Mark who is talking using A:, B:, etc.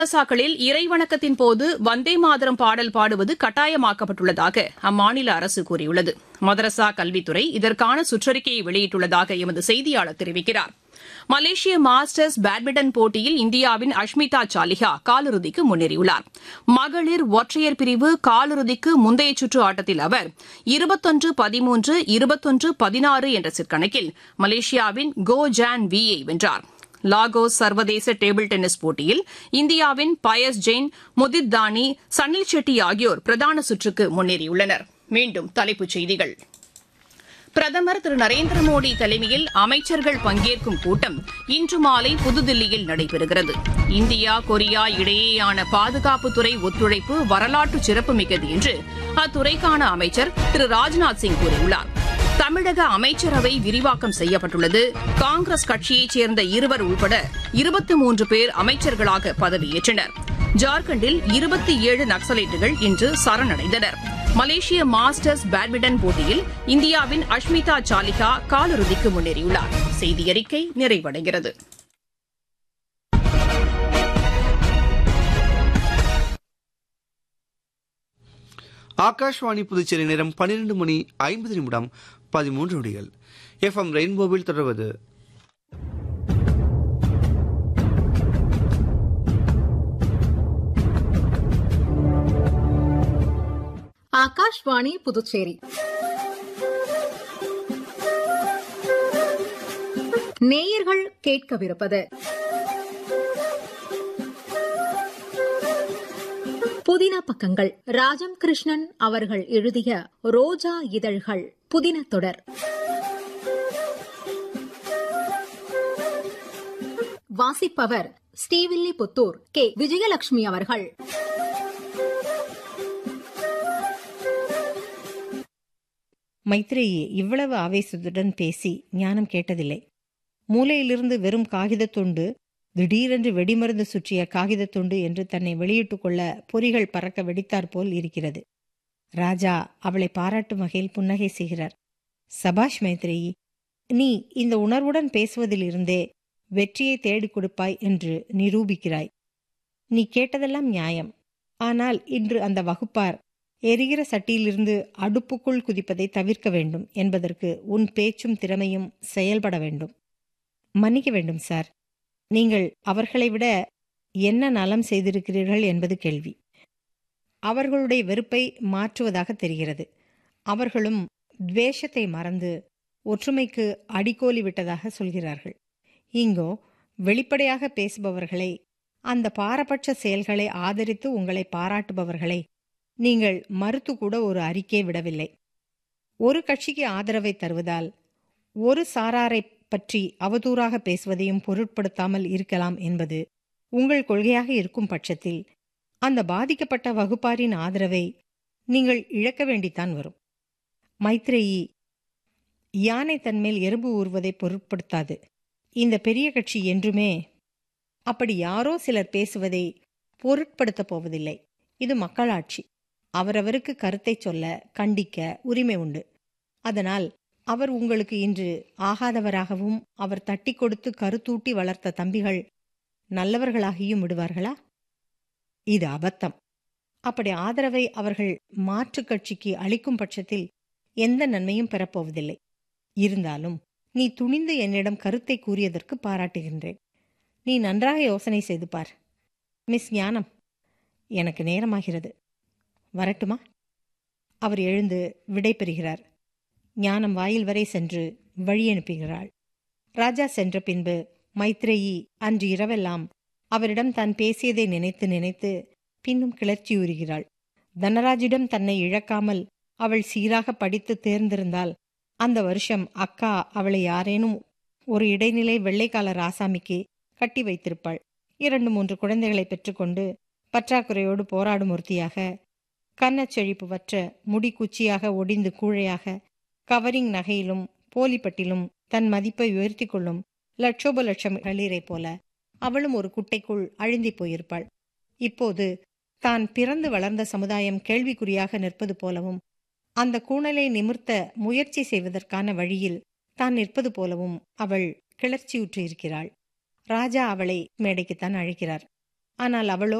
A: மதரசாக்களில் இறைவணக்கத்தின் போது வந்தே மாதரம் பாடல் பாடுவது கட்டாயமாக்கப்பட்டுள்ளதாக அம்மாநில அரசு கூறியுள்ளது மதரசா கல்வித்துறை இதற்கான சுற்றறிக்கையை வெளியிட்டுள்ளதாக எமது செய்தியாளர் தெரிவிக்கிறார் மலேசிய மாஸ்டர்ஸ் பேட்மிண்டன் போட்டியில் இந்தியாவின் அஷ்மிதா சாலிஹா காலிறுதிக்கு முன்னேறியுள்ளார் மகளிர் ஒற்றையர் பிரிவு காலிறுதிக்கு முந்தைய சுற்று ஆட்டத்தில் அவர் இருபத்தொன்று பதிமூன்று இருபத்தொன்று பதினாறு என்ற சிற்கணக்கில் மலேசியாவின் கோ ஜான் வி யை வென்றார் லாகோஸ் சர்வதேச டேபிள் டென்னிஸ் போட்டியில் இந்தியாவின் பயஸ் ஜெயின் முதித் தானி சனில் ஷெட்டி ஆகியோர் பிரதான சுற்றுக்கு முன்னேறியுள்ளனர் மீண்டும் தலைப்புச் செய்திகள் பிரதமர் திரு நரேந்திர மோடி தலைமையில் அமைச்சர்கள் பங்கேற்கும் கூட்டம் இன்று மாலை புதுதில்லியில் நடைபெறுகிறது இந்தியா கொரியா இடையேயான பாதுகாப்புத்துறை ஒத்துழைப்பு வரலாற்று சிறப்புமிக்கது என்று அத்துறைக்கான அமைச்சர் திரு ராஜ்நாத் சிங் கூறியுள்ளார் தமிழக அமைச்சரவை விரிவாக்கம் செய்யப்பட்டுள்ளது காங்கிரஸ் கட்சியைச் சேர்ந்த இருவர் உள்பட இருபத்தி மூன்று பேர் அமைச்சர்களாக பதவியேற்றனர் ஜார்க்கண்டில் இருபத்தி ஏழு நக்சலைட்டுகள் இன்று சரணடைந்தனர் மலேசிய மாஸ்டர்ஸ் பேட்மிண்டன் போட்டியில் இந்தியாவின் அஷ்மிதா சாலிகா காலிறுதிக்கு முன்னேறியுள்ளார் செய்தியறிக்கை நிறைவடைகிறது
B: ஆகாஷ்வாணி புதுச்சேரி நேரம் பன்னிரண்டு மணி ஐம்பது நிமிடம் பதிமூன்று நொடிகள் எஃப்எம் ரெயின்போவில் தொடர்வது
C: ஆகாஷ்வாணி புதுச்சேரி நேயர்கள் கேட்கவிருப்பது புதின பக்கங்கள் ராஜம் கிருஷ்ணன் அவர்கள் எழுதிய ரோஜா இதழ்கள் புதின தொடர் வாசிப்பவர் ஸ்ரீவில்லிபுத்தூர் கே விஜயலட்சுமி அவர்கள்
D: மைத்ரேயி இவ்வளவு ஆவேசத்துடன் பேசி ஞானம் கேட்டதில்லை மூலையிலிருந்து வெறும் காகிதத் துண்டு திடீரென்று வெடிமருந்து சுற்றிய காகிதத் துண்டு என்று தன்னை வெளியிட்டுக் கொள்ள பொறிகள் பறக்க வெடித்தாற் போல் இருக்கிறது ராஜா அவளை பாராட்டும் வகையில் புன்னகை செய்கிறார் சபாஷ் மைத்ரேயி நீ இந்த உணர்வுடன் பேசுவதிலிருந்தே வெற்றியை தேடிக் கொடுப்பாய் என்று நிரூபிக்கிறாய் நீ கேட்டதெல்லாம் நியாயம் ஆனால் இன்று அந்த வகுப்பார் எரிகிற சட்டியிலிருந்து அடுப்புக்குள் குதிப்பதை தவிர்க்க வேண்டும் என்பதற்கு உன் பேச்சும் திறமையும் செயல்பட வேண்டும் மன்னிக்க வேண்டும் சார் நீங்கள் அவர்களை விட என்ன நலம் செய்திருக்கிறீர்கள் என்பது கேள்வி அவர்களுடைய வெறுப்பை மாற்றுவதாக தெரிகிறது அவர்களும் துவேஷத்தை மறந்து ஒற்றுமைக்கு அடிக்கோலி விட்டதாக சொல்கிறார்கள் இங்கோ வெளிப்படையாக பேசுபவர்களை அந்த பாரபட்ச செயல்களை ஆதரித்து உங்களை பாராட்டுபவர்களை நீங்கள் மறுத்து கூட ஒரு அறிக்கை விடவில்லை ஒரு கட்சிக்கு ஆதரவை தருவதால் ஒரு சாராரை பற்றி அவதூறாக பேசுவதையும் பொருட்படுத்தாமல் இருக்கலாம் என்பது உங்கள் கொள்கையாக இருக்கும் பட்சத்தில் அந்த பாதிக்கப்பட்ட வகுப்பாரின் ஆதரவை நீங்கள் இழக்க வேண்டித்தான் வரும் மைத்ரேயி யானை தன்மேல் எறும்பு ஊறுவதை பொருட்படுத்தாது இந்த பெரிய கட்சி என்றுமே அப்படி யாரோ சிலர் பேசுவதை பொருட்படுத்தப் போவதில்லை இது மக்களாட்சி அவரவருக்கு கருத்தை சொல்ல கண்டிக்க உரிமை உண்டு அதனால் அவர் உங்களுக்கு இன்று ஆகாதவராகவும் அவர் தட்டி கொடுத்து கருத்தூட்டி வளர்த்த தம்பிகள் நல்லவர்களாகியும் விடுவார்களா இது அபத்தம் அப்படி ஆதரவை அவர்கள் மாற்றுக் கட்சிக்கு அளிக்கும் பட்சத்தில் எந்த நன்மையும் பெறப்போவதில்லை இருந்தாலும் நீ துணிந்து என்னிடம் கருத்தை கூறியதற்கு பாராட்டுகின்றேன் நீ நன்றாக யோசனை செய்து பார் மிஸ் ஞானம் எனக்கு நேரமாகிறது வரட்டுமா அவர் எழுந்து விடை பெறுகிறார் ஞானம் வாயில் வரை சென்று வழி அனுப்புகிறாள் ராஜா சென்ற பின்பு மைத்ரேயி அன்று இரவெல்லாம் அவரிடம் தான் பேசியதை நினைத்து நினைத்து பின்னும் கிளர்ச்சியுறுகிறாள் தனராஜிடம் தன்னை இழக்காமல் அவள் சீராக படித்து தேர்ந்திருந்தால் அந்த வருஷம் அக்கா அவளை யாரேனும் ஒரு இடைநிலை வெள்ளைக்கால ராசாமிக்கு கட்டி வைத்திருப்பாள் இரண்டு மூன்று குழந்தைகளை பெற்றுக்கொண்டு பற்றாக்குறையோடு போராடும் ஒருத்தியாக கன்னச்செழிப்பு வற்ற முடி குச்சியாக ஒடிந்து கூழையாக கவரிங் நகையிலும் போலிப்பட்டிலும் தன் மதிப்பை உயர்த்தி கொள்ளும் லட்சோப லட்சம் களிரை போல அவளும் ஒரு குட்டைக்குள் அழுந்தி போயிருப்பாள் இப்போது தான் பிறந்து வளர்ந்த சமுதாயம் கேள்விக்குறியாக நிற்பது போலவும் அந்த கூணலை நிமிர்த்த முயற்சி செய்வதற்கான வழியில் தான் நிற்பது போலவும் அவள் கிளர்ச்சியுற்று இருக்கிறாள் ராஜா அவளை மேடைக்குத்தான் அழைக்கிறார் ஆனால் அவளோ